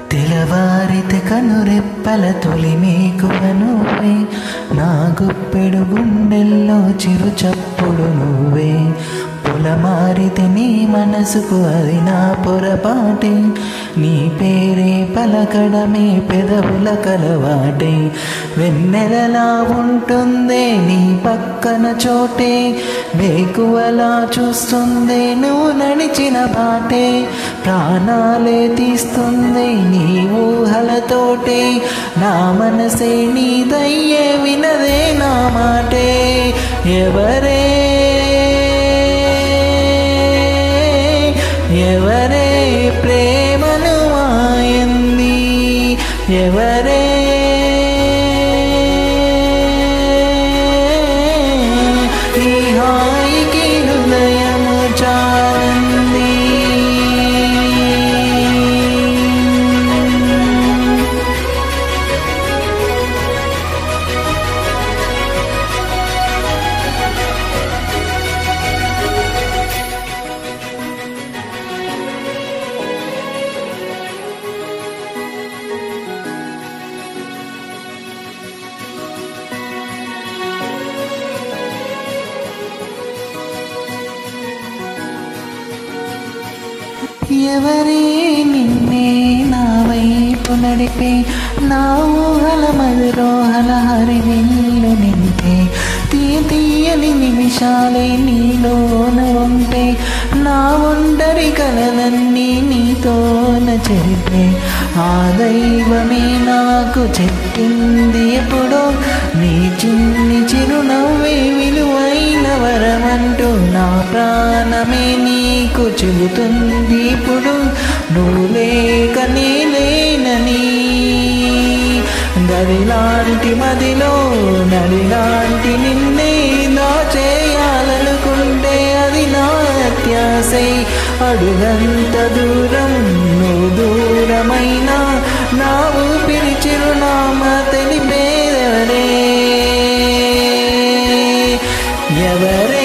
తెలవారితే కనురెప్పల తొలి మేకువ నువ్వే నా గుప్పెడు గుండెల్లో చిరు చప్పుడు నువ్వే పొలమారితే నీ మనసుకు అది నా పొరపాటే నీ పేరే పలకడమే పెదవుల కలవాటే వెన్నెలలా ఉంటుందే నీ పక్కన చోటే వేకువలా చూస్తుందే నువ్వు నడిచిన బాటే ప్రాణాలే తీస్తుంది నీ ఊహలతోటే నా మనసే నీదయ్యే వినదే నా మాటే ఎవరే ఎవరే ప్రేమను మాయంది ఎవరే ఈ హాయికి హృదయము చాలంది ఎవరే నిన్నే నా వైపు నడిపే నా ఊహల మధురోహల హరివిల్లు నింపే తీయ తీయని నిమిషాలే నీలోన ఉంటే నా ఒంటరి కలలన్నీ నీతోన చెరిపే ఆ దైవమే నాకు చెప్పింది ఎప్పుడో నీ చిన్ని చిరునవ్వే విలువైన వరమంటూ నా ప్రాణమే నీకు చెబుతుంది ఇప్పుడు నువ్వు లేక నీ లేనని గదిలాంటి మదిలో నడిలాంటి నిన్నే నా చేయాలనుకుంటే అది నా అత్యాసై అడుగంత దూరం నువ్వు దూరమైనా నా ఊపిరి చిరునామా తెలిపేదెవరే ఎవరే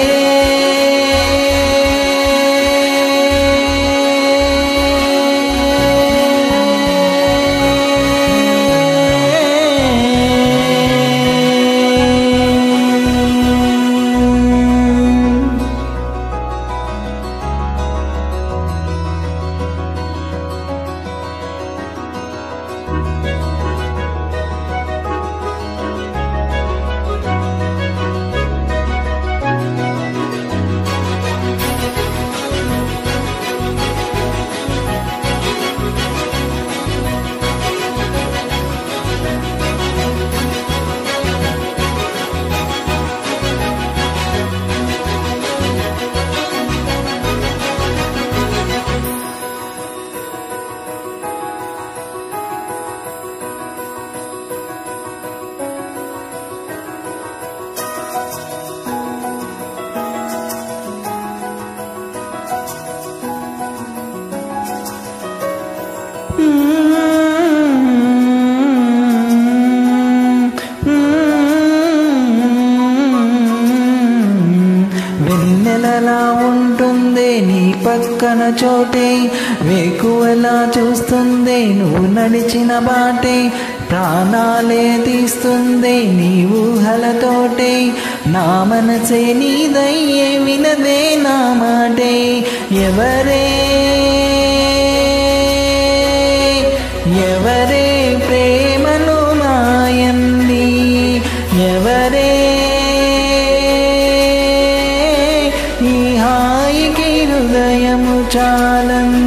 వెన్నెలలా ఉంటుందే నీ పక్కన చోటే వేకువలా చూస్తుందే నువ్వు నడిచిన బాటే ప్రాణాలే తీస్తుందే నీ ఊహలతోటే నా మనసే నీదయ్యే వినదే నా మాటే ఎవరే ఎవరే ప్రేమను మాయంది ఎవరే ఈ హాయికి హృదయము చాలంది